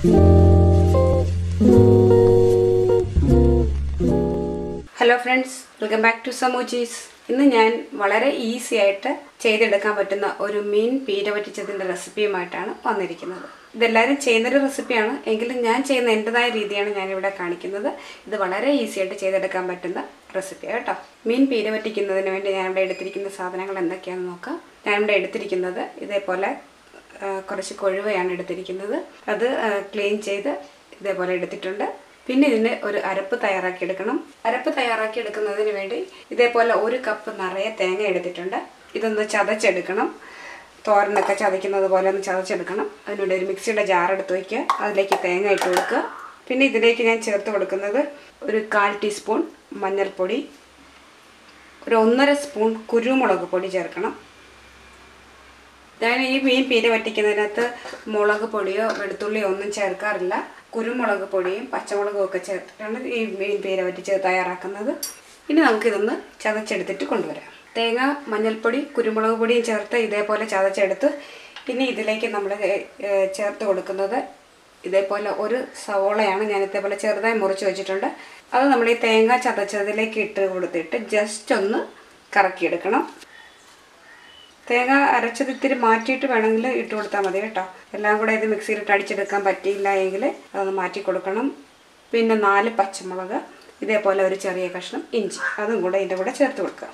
Hello friends welcome back to സമൂച്ചീസ് ഇന്ന് ഞാൻ വളരെ ഈസി ആയിട്ട് ചെയ്തെടുക്കാൻ പറ്റുന്ന ഒരു മീൻ പീര പറ്റിച്ചതിൻ്റെ റെസിപ്പിയുമായിട്ടാണ് വന്നിരിക്കുന്നത് ഇതെല്ലാവരും ചെയ്യുന്നൊരു റെസിപ്പിയാണ് എങ്കിലും ഞാൻ ചെയ്യുന്ന എൻ്റെതായ രീതിയാണ് ഞാനിവിടെ കാണിക്കുന്നത് ഇത് വളരെ ഈസി ആയിട്ട് ചെയ്തെടുക്കാൻ പറ്റുന്ന റെസിപ്പിയാണ് കേട്ടോ മീൻ പീര പറ്റിക്കുന്നതിന് വേണ്ടി ഞാനിവിടെ എടുത്തിരിക്കുന്ന സാധനങ്ങൾ എന്തൊക്കെയാണെന്ന് നോക്കാം ഞാനിവിടെ എടുത്തിരിക്കുന്നത് ഇതേപോലെ ആ, കുറച്ച് കൊഴുവയാണ് എടുത്തിരിക്കുന്നത് അത് ക്ലീൻ ചെയ്ത് ഇതേപോലെ എടുത്തിട്ടുണ്ട് പിന്നെ ഇതിന് ഒരു അരപ്പ് തയ്യാറാക്കി എടുക്കണം അരപ്പ് തയ്യാറാക്കി എടുക്കുന്നതിന് വേണ്ടി ഇതേപോലെ ഒരു കപ്പ് നിറയെ തേങ്ങ എടുത്തിട്ടുണ്ട് ഇതൊന്ന് ചതച്ചെടുക്കണം തോരനൊക്കെ ചതയ്ക്കുന്നത് പോലെ ഒന്ന് ചതച്ചെടുക്കണം അതിനുവേണ്ടി ഒരു മിക്സിയുടെ ജാർ എടുത്ത് വയ്ക്കുക അതിലേക്ക് തേങ്ങ ഇട്ട് കൊടുക്കുക പിന്നെ ഇതിലേക്ക് ഞാൻ ചേർത്ത് കൊടുക്കുന്നത് ഒരു കാൽ ടീസ്പൂൺ മഞ്ഞൾപ്പൊടി ഒരു ഒന്നര സ്പൂൺ കുരുമുളക് പൊടി ചേർക്കണം ഞാൻ ഈ മീൻ പീര വറ്റിക്കുന്നതിനകത്ത് മുളക് പൊടിയോ വെളുത്തുള്ളിയോ ഒന്നും ചേർക്കാറില്ല കുരുമുളക് പൊടിയും പച്ചമുളകും ഒക്കെ ചേർത്തിട്ടാണ് ഈ മീൻ പീര വറ്റിച്ച് തയ്യാറാക്കുന്നത് ഇനി നമുക്കിതൊന്ന് ചതച്ചെടുത്തിട്ട് കൊണ്ടുവരാം തേങ്ങ മഞ്ഞൾപ്പൊടി കുരുമുളക് പൊടിയും ചേർത്ത് ഇതേപോലെ ചതച്ചെടുത്ത് ഇനി ഇതിലേക്ക് നമ്മൾ ചേർത്ത് കൊടുക്കുന്നത് ഇതേപോലെ ഒരു സവോളയാണ് ഞാൻ ഇതേപോലെ ചെറുതായി മുറിച്ച് വെച്ചിട്ടുണ്ട് അത് നമ്മൾ ഈ തേങ്ങ ചതച്ചതിലേക്ക് ഇട്ട് കൊടുത്തിട്ട് ജസ്റ്റ് ഒന്ന് കറക്കിയെടുക്കണം തേങ്ങ അരച്ചത് ഇത്തിരി മാറ്റിയിട്ട് വേണമെങ്കിൽ ഇട്ട് കൊടുത്താൽ മതി കേട്ടോ എല്ലാം കൂടെ ഇത് മിക്സിയിലിട്ട് അടിച്ചെടുക്കാൻ പറ്റിയില്ല എങ്കിൽ അതൊന്ന് മാറ്റി കൊടുക്കണം പിന്നെ നാല് പച്ചമുളക് ഇതേപോലെ ഒരു ചെറിയ കഷ്ണം ഇഞ്ചി അതും കൂടെ ഇതിൻ്റെ കൂടെ ചേർത്ത് കൊടുക്കുക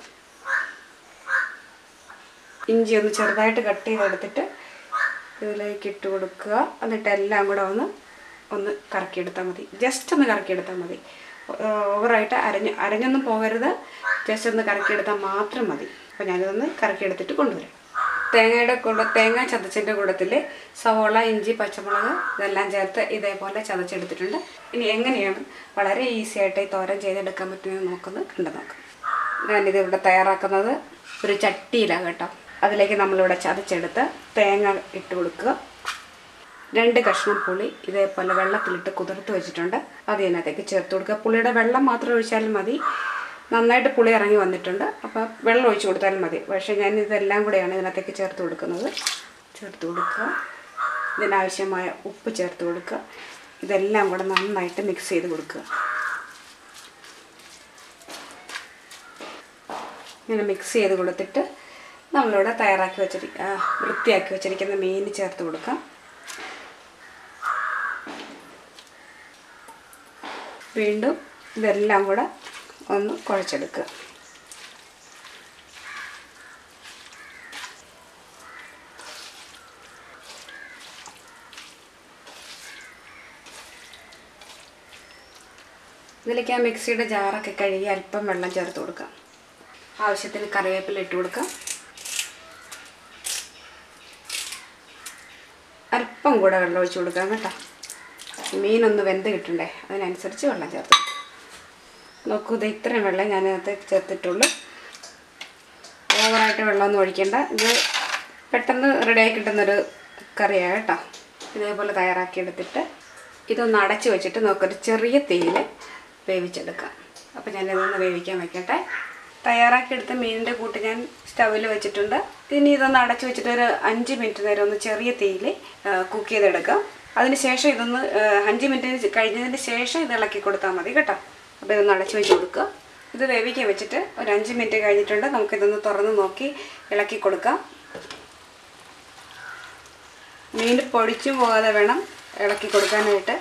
ഇഞ്ചി ഒന്ന് ചെറുതായിട്ട് കട്ട് ചെയ്തെടുത്തിട്ട് ഇതിലേക്ക് ഇട്ട് കൊടുക്കുക എന്നിട്ട് എല്ലാം കൂടെ ഒന്ന് ഒന്ന് കറക്കിയെടുത്താൽ മതി ജസ്റ്റ് ഒന്ന് കറക്കിയെടുത്താൽ മതി ഓവറായിട്ട് അരഞ്ഞ് അരഞ്ഞൊന്നും പോകരുത് ജസ്റ്റ് ഒന്ന് കറക്കിയെടുത്താൽ മാത്രം മതി അപ്പോൾ ഞാനിതൊന്ന് കറക്കിയെടുത്തിട്ട് കൊണ്ടുവരാം തേങ്ങയുടെ കൂടെ തേങ്ങ ചതച്ചതിൻ്റെ കൂടത്തിൽ സവോള ഇഞ്ചി പച്ചമുളക് ഇതെല്ലാം ചേർത്ത് ഇതേപോലെ ചതച്ചെടുത്തിട്ടുണ്ട് ഇനി എങ്ങനെയാണ് വളരെ ഈസി ആയിട്ട് ഈ തോരൻ ചെയ്തെടുക്കാൻ പറ്റുമെന്ന് നോക്കുന്നത് കണ്ടു നോക്കാം ഞാനിത് ഇവിടെ തയ്യാറാക്കുന്നത് ഒരു ചട്ടിയിലാണ് കേട്ടോ അതിലേക്ക് നമ്മളിവിടെ ചതച്ചെടുത്ത് തേങ്ങ ഇട്ട് കൊടുക്കുക രണ്ട് കഷ്ണം പുളി ഇതേപോലെ വെള്ളത്തിലിട്ട് കുതിർത്ത് വെച്ചിട്ടുണ്ട് അത് ഇതിനകത്തേക്ക് ചേർത്ത് കൊടുക്കുക പുളിയുടെ വെള്ളം മാത്രം ഒഴിച്ചാലും മതി നന്നായിട്ട് പുളി ഇറങ്ങി വന്നിട്ടുണ്ട് അപ്പോൾ വെള്ളം ഒഴിച്ച് കൊടുത്താലും മതി പക്ഷേ ഞാൻ ഇതെല്ലാം കൂടെയാണ് ഇതിനകത്തേക്ക് ചേർത്ത് കൊടുക്കുന്നത് ചേർത്ത് കൊടുക്കുക ഇതിനാവശ്യമായ ഉപ്പ് ചേർത്ത് കൊടുക്കുക ഇതെല്ലാം കൂടെ നന്നായിട്ട് മിക്സ് ചെയ്ത് കൊടുക്കുക ഇങ്ങനെ മിക്സ് ചെയ്ത് കൊടുത്തിട്ട് നമ്മളിവിടെ തയ്യാറാക്കി വെച്ചിരി ആ, വൃത്തിയാക്കി വെച്ചിരിക്കുന്ന മീൻ ചേർത്ത് കൊടുക്കാം വീണ്ടും ഇതെല്ലാം കൂടെ ഒന്ന് കുഴച്ചെടുക്കുക ഇതിലേക്ക് ആ മിക്സിയുടെ ജാറൊക്കെ കഴുകി അല്പം വെള്ളം ചേർത്ത് കൊടുക്കാം ആവശ്യത്തിന് കറിവേപ്പില ഇട്ട് കൊടുക്കാം അല്പം കൂടെ വെള്ളം ഒഴിച്ച് കൊടുക്കാം കേട്ടോ മീനൊന്ന് വെന്ത് കിട്ടണ്ടേ അതിനനുസരിച്ച് വെള്ളം ചേർത്ത് കൊടുക്കാം. നോക്കൂ ഇത് ഇത്രയും വെള്ളം ഞാൻ അതിനകത്ത് ചേർത്തിട്ടുള്ളൂ ഓവറായിട്ട് വെള്ളമൊന്നും ഒഴിക്കേണ്ട ഇത് പെട്ടെന്ന് റെഡിയായി കിട്ടുന്നൊരു കറിയാണ് കേട്ടോ ഇതേപോലെ തയ്യാറാക്കി എടുത്തിട്ട് ഇതൊന്ന് അടച്ച് വെച്ചിട്ട് നമുക്കൊരു ചെറിയ തീയിൽ വേവിച്ചെടുക്കാം അപ്പോൾ ഞാനിതൊന്ന് വേവിക്കാൻ വെക്കട്ടെ തയ്യാറാക്കിയെടുത്ത മീനിൻ്റെ കൂട്ട് ഞാൻ സ്റ്റൗവിൽ വെച്ചിട്ടുണ്ട് ഇനി ഇതൊന്ന് അടച്ച് വെച്ചിട്ട് ഒരു അഞ്ച് മിനിറ്റ് നേരം ഒന്ന് ചെറിയ തീയിൽ കുക്ക് ചെയ്തെടുക്കാം അതിന് ശേഷം ഇതൊന്ന് ആ, അഞ്ച് മിനിറ്റ് കഴിഞ്ഞതിന് ശേഷം ഇത് ഇളക്കി കൊടുത്താൽ മതി കേട്ടോ അപ്പോൾ ഇതൊന്ന് അടച്ച് വെച്ച് കൊടുക്കുക ഇത് വേവിക്കാൻ വെച്ചിട്ട് ഒരു അഞ്ച് മിനിറ്റ് കഴിഞ്ഞിട്ടുണ്ട് നമുക്കിതൊന്ന് തുറന്ന് നോക്കി ഇളക്കി കൊടുക്കാം മീൻ പൊടിച്ചു പോകാതെ വേണം ഇളക്കി കൊടുക്കാനായിട്ട്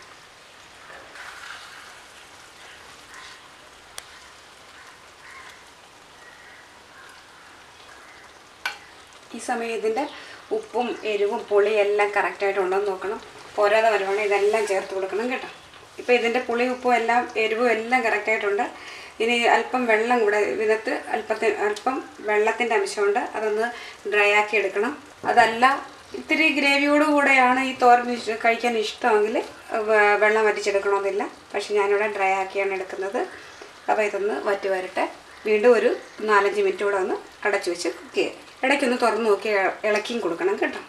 ഈ സമയം ഇതിൻ്റെ ഉപ്പും എരിവും പുളിയും എല്ലാം കറക്റ്റായിട്ട് ഉണ്ടോ എന്ന് നോക്കണം പോരാതെ വരുവാണെങ്കിൽ ഇതെല്ലാം ചേർത്ത് കൊടുക്കണം കേട്ടോ ഇപ്പോൾ ഇതിൻ്റെ പുളി ഉപ്പും എല്ലാം എരിവും എല്ലാം കറക്റ്റായിട്ടുണ്ട് ഇനി അല്പം വെള്ളം കൂടെ ഇതിനകത്ത് അല്പത്തിന് അല്പം വെള്ളത്തിൻ്റെ അംശമുണ്ട് അതൊന്ന് ഡ്രൈ ആക്കി എടുക്കണം അതല്ല ഇത്തിരി ഗ്രേവിയോട് കൂടെയാണ് ഈ തോരൻ ഇഷ് കഴിക്കാൻ ഇഷ്ടമെങ്കിൽ വെ- വെള്ളം വറ്റിച്ചെടുക്കണമെന്നില്ല പക്ഷെ ഞാനിവിടെ ഡ്രൈ ആക്കിയാണ് എടുക്കുന്നത് അപ്പോൾ ഇതൊന്ന് വറ്റി വരട്ടെ വീണ്ടും ഒരു നാലഞ്ച് മിനിറ്റ് കൂടെ ഒന്ന് അടച്ചു വെച്ച് കുക്ക് ചെയ്യാം ഇടയ്ക്കൊന്ന് തുറന്ന് നോക്കി ഇ- ഇളക്കിയും കൊടുക്കണം കേട്ടോ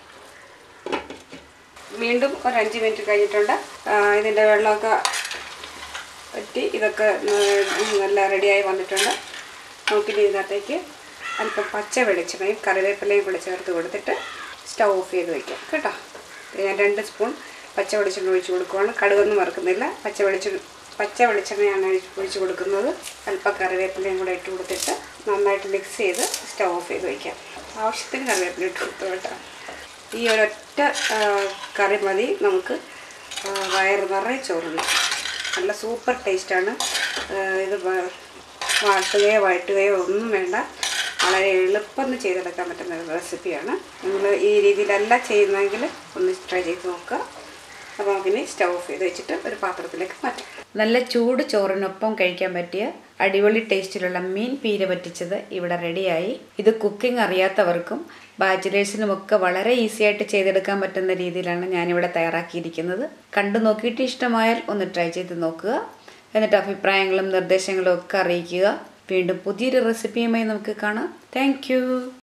വീണ്ടും ഒരു അഞ്ച് മിനിറ്റ് കഴിഞ്ഞിട്ടുണ്ട് ആ, ഇതിൻ്റെ വെള്ളമൊക്കെ വറ്റി ഇതൊക്കെ ഉം, നല്ല റെഡിയായി വന്നിട്ടുണ്ട് നോക്കിയിട്ട് ഇതിനകത്തേക്ക് അല്പം പച്ച വെളിച്ചെണ്ണയും കറിവേപ്പിലയും കൂടെ ചേർത്ത് കൊടുത്തിട്ട് സ്റ്റൗ ഓഫ് ചെയ്ത് വയ്ക്കാം കേട്ടോ ഇത് ഞാൻ രണ്ട് സ്പൂൺ പച്ച വെളിച്ചെണ്ണ ഒഴിച്ച് കൊടുക്കുവാണ് കടുകൊന്നും വറുക്കുന്നില്ല പച്ച വെളിച്ചെണ്ണ പച്ച വെളിച്ചെണ്ണയാണ് ഒഴിച്ച് ഒഴിച്ച് കൊടുക്കുന്നത് അല്പം കറിവേപ്പിലയും കൂടെ ഇട്ട് കൊടുത്തിട്ട് നന്നായിട്ട് മിക്സ് ചെയ്ത് സ്റ്റവ് ഓഫ് ചെയ്ത് വയ്ക്കാം ആവശ്യത്തിന് കറിവേപ്പില ഇട്ട് കൊടുത്തു കേട്ടോ ഈ ഒരൊറ്റ ആ, കറി മതി നമുക്ക് ആ, വയറ് നിറയെ ചോറുണ്ട് നല്ല സൂപ്പർ ടേസ്റ്റാണ് ഇത് വ- വാട്ടുകയോ വഴറ്റുകയോ ഒന്നും വേണ്ട വളരെ എളുപ്പം ചെയ്തെടുക്കാൻ പറ്റുന്ന ഒരു റെസിപ്പിയാണ് നിങ്ങൾ ഈ രീതിയിലല്ല ചെയ്യുന്നതെങ്കിൽ ഒന്ന് ട്രൈ ചെയ്ത് നോക്കുക അപ്പോൾ നമുക്കിനി സ്റ്റവ് ഓഫ് ചെയ്ത് വെച്ചിട്ട് ഒരു പാത്രത്തിലേക്ക് മാറ്റാം നല്ല ചൂട് ചോറിനൊപ്പം കഴിക്കാൻ പറ്റിയ അടിപൊളി ടേസ്റ്റിലുള്ള മീൻ പീര പറ്റിച്ചത് ഇവിടെ റെഡിയായി ഇത് കുക്കിംഗ് അറിയാത്തവർക്കും ബാച്ചിലേഴ്സിനുമൊക്കെ വളരെ ഈസി ആയിട്ട് ചെയ്തെടുക്കാൻ പറ്റുന്ന രീതിയിലാണ് ഞാനിവിടെ തയ്യാറാക്കിയിരിക്കുന്നത് കണ്ടു നോക്കിയിട്ട് ഇഷ്ടമായാൽ ഒന്ന് ട്രൈ ചെയ്ത് നോക്കുക എന്നിട്ട് അഭിപ്രായങ്ങളും നിർദ്ദേശങ്ങളും ഒക്കെ അറിയിക്കുക വീണ്ടും പുതിയൊരു റെസിപ്പിയുമായി നമുക്ക് കാണാം താങ്ക്